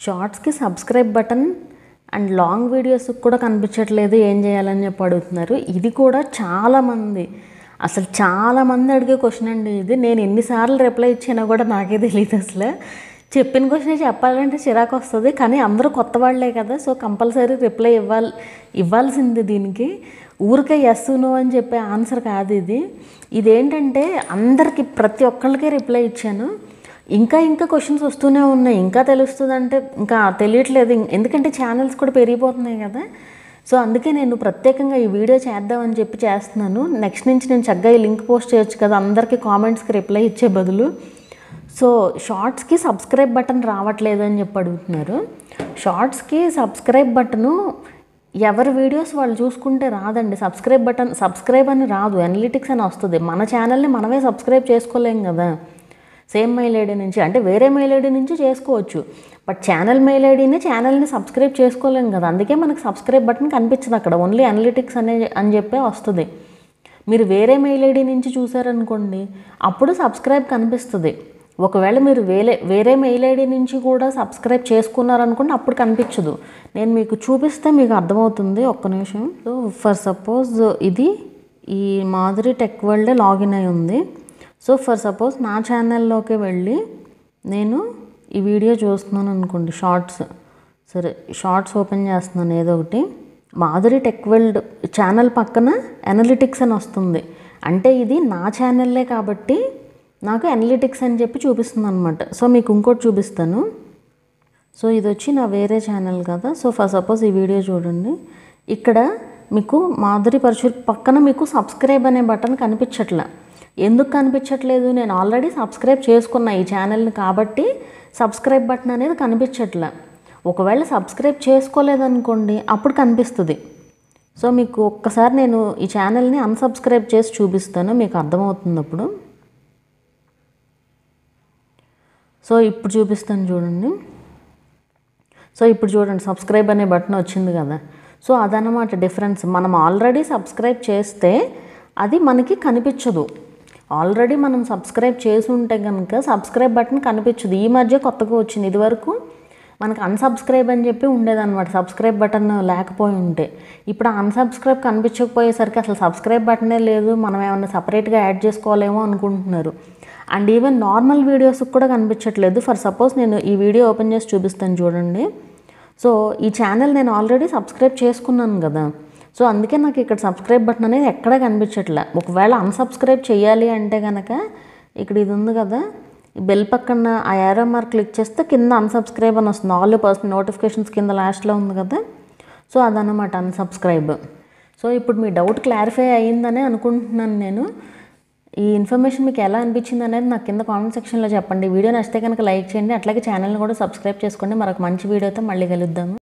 షార్ట్స్కి subscribe button and long వీడియోస్కి కూడా కనిపించట్లేదు ఏం చేయాలని చెప్పి అడుగుతున్నారు ఇది కూడా చాలామంది అసలు చాలామంది అడిగే క్వశ్చన్ అండి ఇది నేను ఎన్నిసార్లు రిప్లై ఇచ్చినా కూడా నాకే తెలియదు అసలు చెప్పిన క్వశ్చన్ చెప్పాలంటే చిరాకు వస్తుంది కానీ అందరూ కొత్త వాళ్ళే కదా సో కంపల్సరీ రిప్లై ఇవ్వాలి ఇవ్వాల్సింది దీనికి ఊరికే ఎస్ నో అని చెప్పే ఆన్సర్ కాదు ఇది ఇదేంటంటే అందరికీ ప్రతి ఒక్కళ్ళకి రిప్లై ఇచ్చాను ఇంకా ఇంకా క్వశ్చన్స్ వస్తూనే ఉన్నాయి ఇంకా తెలుస్తుంది అంటే ఇంకా తెలియట్లేదు ఇం- ఎందుకంటే ఛానల్స్ కూడా పెరిగిపోతున్నాయి కదా సో అందుకే నేను ప్రత్యేకంగా ఈ వీడియో చేద్దామని చెప్పి చేస్తున్నాను నెక్స్ట్ నుంచి నేను చక్కగా ఈ లింక్ పోస్ట్ చేయొచ్చు కదా అందరికీ కామెంట్స్కి రిప్లై ఇచ్చే బదులు సో షార్ట్స్కి సబ్స్క్రైబ్ బటన్ రావట్లేదు అని చెప్పి అడుగుతున్నారు షార్ట్స్కి సబ్స్క్రైబ్ బటను ఎవరి వీడియోస్ వాళ్ళు చూసుకుంటే రాదండి సబ్స్క్రైబ్ బటన్ సబ్స్క్రైబ్ అని రాదు అనలిటిక్స్ అని వస్తుంది మన ఛానల్ని మనమే సబ్స్క్రైబ్ చేసుకోలేం కదా సేమ్ మెయిల్ ఐడి నుంచి అంటే వేరే మెయిల్ ఐడి నుంచి చేసుకోవచ్చు బట్ ఛానల్ మెయిల్ ఐడిని ఛానల్ని సబ్స్క్రైబ్ చేసుకోలేం కదా అందుకే మనకు సబ్స్క్రైబ్ బటన్ కనిపించదు అక్కడ ఓన్లీ అనలిటిక్స్ అనే అని చెప్పే వస్తుంది మీరు వేరే మెయిల్ ఐడి నుంచి చూసారనుకోండి అప్పుడు సబ్స్క్రైబ్ కనిపిస్తుంది ఒకవేళ మీరు వేరే వేరే మెయిల్ ఐడి నుంచి కూడా సబ్స్క్రైబ్ చేసుకున్నారనుకోండి అప్పుడు కనిపించదు నేను మీకు చూపిస్తే మీకు అర్థమవుతుంది ఒక్క నిమిషం సో ఫర్ సపోజ్ ఇది ఈ మాధురి టెక్ వరల్డ్ లాగిన్ అయి ఉంది సో ఫర్ సపోజ్ నా ఛానల్లోకి వెళ్ళి నేను ఈ వీడియో చూస్తున్నాను అనుకోండి షార్ట్స్ సరే షార్ట్స్ ఓపెన్ చేస్తున్నాను ఏదో ఒకటి మాధురి టెక్ వరల్డ్ ఛానల్ పక్కన అనలిటిక్స్ అని వస్తుంది అంటే ఇది నా ఛానల్లే కాబట్టి నాకు అనలిటిక్స్ అని చెప్పి చూపిస్తుంది అనమాట సో మీకు ఇంకోటి చూపిస్తాను సో ఇది వచ్చి నా వేరే ఛానల్ కదా సో ఫర్ సపోజ్ ఈ వీడియో చూడండి ఇక్కడ మీకు మాధురి పరశుర్ పక్కన మీకు సబ్స్క్రైబ్ అనే బటన్ కనిపించట్లే ఎందుకు కనిపించట్లేదు నేను ఆల్రెడీ సబ్స్క్రైబ్ చేసుకున్నా ఈ ఛానల్ని కాబట్టి సబ్స్క్రైబ్ బటన్ అనేది కనిపించట్లే ఒకవేళ సబ్స్క్రైబ్ చేసుకోలేదనుకోండి అప్పుడు కనిపిస్తుంది సో మీకు ఒక్కసారి నేను ఈ ఛానల్ని అన్సబ్స్క్రైబ్ చేసి చూపిస్తాను మీకు అర్థమవుతుంది అప్పుడు సో ఇప్పుడు చూపిస్తాను చూడండి సో ఇప్పుడు చూడండి సబ్స్క్రైబ్ అనే బటన్ వచ్చింది కదా సో అదనమాట డిఫరెన్స్ మనం ఆల్రెడీ సబ్స్క్రైబ్ చేస్తే అది మనకి కనిపించదు ఆల్రెడీ మనం సబ్స్క్రైబ్ చేసి ఉంటే కనుక సబ్స్క్రైబ్ బటన్ కనిపించదు ఈ మధ్య కొత్తగా వచ్చింది ఇదివరకు మనకు అన్సబ్స్క్రైబ్ అని చెప్పి ఉండేదన్నమాట సబ్స్క్రైబ్ బటన్ లేకపోయి ఉంటే ఇప్పుడు అన్సబ్స్క్రైబ్ కనిపించకపోయేసరికి అసలు సబ్స్క్రైబ్ బటనే లేదు మనం ఏమైనా సపరేట్గా యాడ్ చేసుకోవాలేమో అనుకుంటున్నారు అండ్ ఈవెన్ నార్మల్ వీడియోస్కి కూడా కనిపించట్లేదు ఫర్ సపోజ్ నేను ఈ వీడియో ఓపెన్ చేసి చూపిస్తాను చూడండి సో ఈ ఛానల్ నేను ఆల్రెడీ సబ్స్క్రైబ్ చేసుకున్నాను కదా సో అందుకే నాకు ఇక్కడ సబ్స్క్రైబ్ బటన్ అనేది ఎక్కడా కనిపించట్లే ఒకవేళ అన్సబ్స్క్రైబ్ చేయాలి అంటే కనుక ఇక్కడ ఇది ఉంది కదా ఈ బెల్ పక్కన ఆ యారో మార్క్ క్లిక్ చేస్తే కింద అన్సబ్స్క్రైబ్ అని వస్తుంది ఆల్ పర్సన్ నోటిఫికేషన్స్ కింద లాస్ట్లో ఉంది కదా సో అదనమాట అన్సబ్స్క్రైబ్ సో ఇప్పుడు మీ డౌట్ క్లారిఫై అయ్యిందనే అనుకుంటున్నాను నేను ఈ ఇన్ఫర్మేషన్ మీకు ఎలా అనిపించింది అనేది నాకు కింద కామెంట్ సెక్షన్లో చెప్పండి వీడియో నచ్చితే కనుక లైక్ చేయండి అట్లాగే ఛానల్ని కూడా సబ్స్క్రైబ్ చేసుకోండి మరొక మంచి వీడియోతో మళ్ళీ కలుద్దాము